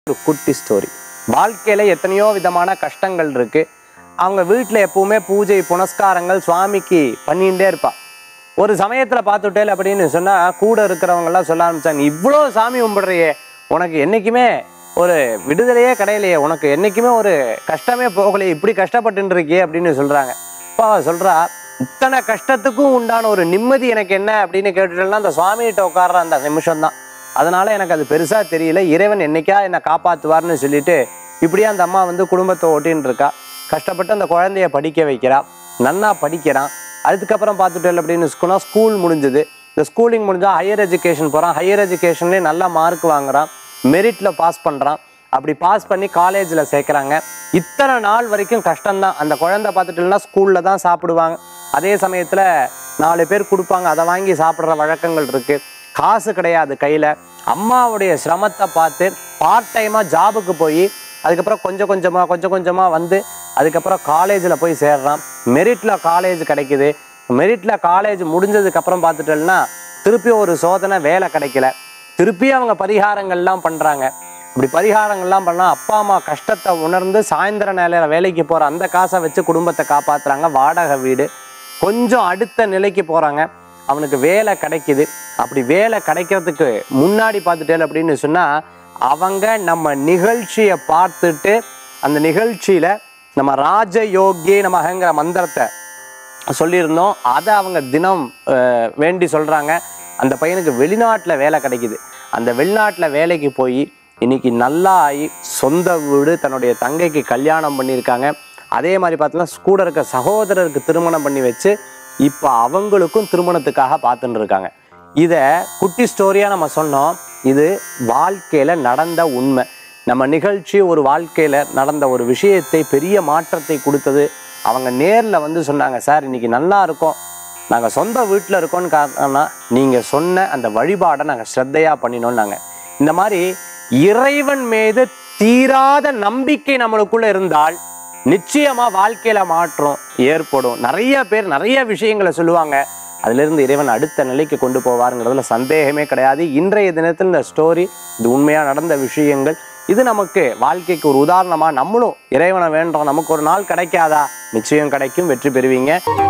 ஒரு குட்டி ஸ்டோரி வாழ்க்கையில எத்தனையோ விதமான கஷ்டங்கள் இருக்கு அவங்க வீட்டில் எப்பவுமே பூஜை புனஸ்காரங்கள் சுவாமிக்கு பண்ணிகிட்டே இருப்பா ஒரு சமயத்தில் பார்த்துட்டேல் அப்படின்னு சொன்னால் கூட இருக்கிறவங்கெல்லாம் சொல்ல ஆரம்பிச்சாங்க இவ்வளோ சாமி கும்பிடுறியே உனக்கு என்றைக்குமே ஒரு விடுதலையே கிடையலையே உனக்கு என்றைக்குமே ஒரு கஷ்டமே போகலையே இப்படி கஷ்டப்பட்டுன்னு இருக்கியே அப்படின்னு சொல்கிறாங்க இப்போ அவ சொல்கிறா இத்தனை கஷ்டத்துக்கும் உண்டான ஒரு நிம்மதி எனக்கு என்ன அப்படின்னு கேட்டுட்டேன்னா அந்த சுவாமிகிட்ட உட்கார்ற அந்த நிமிஷம் தான் அதனால எனக்கு அது பெருசாக தெரியல இறைவன் என்னைக்கா என்னை காப்பாற்றுவார்னு சொல்லிட்டு இப்படியே அந்த அம்மா வந்து குடும்பத்தை ஓட்டின்னு இருக்கா கஷ்டப்பட்டு அந்த குழந்தைய படிக்க வைக்கிறா நன்னா படிக்கிறான் அதுக்கப்புறம் பார்த்துட்டு அப்படின்னு சொன்னால் ஸ்கூல் முடிஞ்சது இந்த ஸ்கூலிங் முடிஞ்சா ஹையர் எஜுகேஷன் போகிறான் ஹையர் எஜுகேஷன்லேயே நல்லா மார்க் வாங்குறான் மெரிட்டில் பாஸ் பண்ணுறான் அப்படி பாஸ் பண்ணி காலேஜில் சேர்க்குறாங்க இத்தனை நாள் வரைக்கும் கஷ்டம்தான் அந்த குழந்தை பார்த்துட்டுனா ஸ்கூலில் தான் சாப்பிடுவாங்க அதே சமயத்தில் நாலு பேர் கொடுப்பாங்க அதை வாங்கி சாப்பிட்ற வழக்கங்கள் இருக்குது காசு கிடையாது கையில் அம்மாவுடைய சிரமத்தை பார்த்து பார்ட் டைமாக ஜாபுக்கு போய் அதுக்கப்புறம் கொஞ்சம் கொஞ்சமாக கொஞ்சம் கொஞ்சமாக வந்து அதுக்கப்புறம் காலேஜில் போய் சேர்றான் மெரிட்டில் காலேஜ் கிடைக்குது மெரிட்டில் காலேஜ் முடிஞ்சதுக்கப்புறம் பார்த்துட்டோம்னா திருப்பி ஒரு சோதனை வேலை கிடைக்கல திருப்பி அவங்க பரிகாரங்கள்லாம் பண்ணுறாங்க இப்படி பரிகாரங்கள்லாம் பண்ணால் அப்பா அம்மா கஷ்டத்தை உணர்ந்து சாயந்தர நேரம் வேலைக்கு போகிற அந்த காசை வச்சு குடும்பத்தை காப்பாற்றுறாங்க வாடகை வீடு கொஞ்சம் அடுத்த நிலைக்கு போகிறாங்க அவனுக்கு வேலை கிடைக்குது அப்படி வேலை கிடைக்கிறதுக்கு முன்னாடி பார்த்துட்டேன் அப்படின்னு சொன்னால் அவங்க நம்ம நிகழ்ச்சியை பார்த்துட்டு அந்த நிகழ்ச்சியில் நம்ம ராஜயோகி நமகங்கிற மந்திரத்தை சொல்லியிருந்தோம் அதை அவங்க தினம் அஹ், வேண்டி சொல்கிறாங்க அந்த பையனுக்கு வெளிநாட்டில் வேலை கிடைக்குது அந்த வெளிநாட்டில் வேலைக்கு போய் இன்னைக்கு நல்லா ஆகி சொந்த வீடு தன்னுடைய தங்கைக்கு கல்யாணம் பண்ணியிருக்காங்க அதே மாதிரி பார்த்தீங்கன்னா கூட இருக்க சகோதரருக்கு திருமணம் பண்ணி வச்சு இப்போ அவங்களுக்கும் திருமணத்துக்காக பார்த்துட்டு இருக்காங்க இதை குட்டி ஸ்டோரியாக நம்ம சொன்னோம் இது வாழ்க்கையில் நடந்த உண்மை நம்ம நிகழ்ச்சி ஒரு வாழ்க்கையில் நடந்த ஒரு விஷயத்தை பெரிய மாற்றத்தை கொடுத்தது அவங்க நேரில் வந்து சொன்னாங்க சார் இன்னைக்கு நல்லா இருக்கோம் நாங்கள் சொந்த வீட்டில் இருக்கோம்னு காரணம்னா நீங்கள் சொன்ன அந்த வழிபாடை நாங்கள் ஸ்ரத்தையாக பண்ணினோம்னாங்க இந்த மாதிரி இறைவன் மீது தீராத நம்பிக்கை நம்மளுக்குள்ள இருந்தால் நிச்சயமா வாழ்க்கையில மாற்றம் ஏற்படும் நிறைய பேர் நிறைய விஷயங்களை சொல்லுவாங்க அதுல இருந்து இறைவன் அடுத்த நிலைக்கு கொண்டு போவாருங்கிறதுல சந்தேகமே கிடையாது இன்றைய தினத்தில் இந்த ஸ்டோரி இது உண்மையா நடந்த விஷயங்கள் இது நமக்கு வாழ்க்கைக்கு ஒரு உதாரணமா நம்மளும் இறைவனை வேண்டோம் நமக்கு ஒரு நாள் கிடைக்காதா நிச்சயம் கிடைக்கும் வெற்றி பெறுவீங்க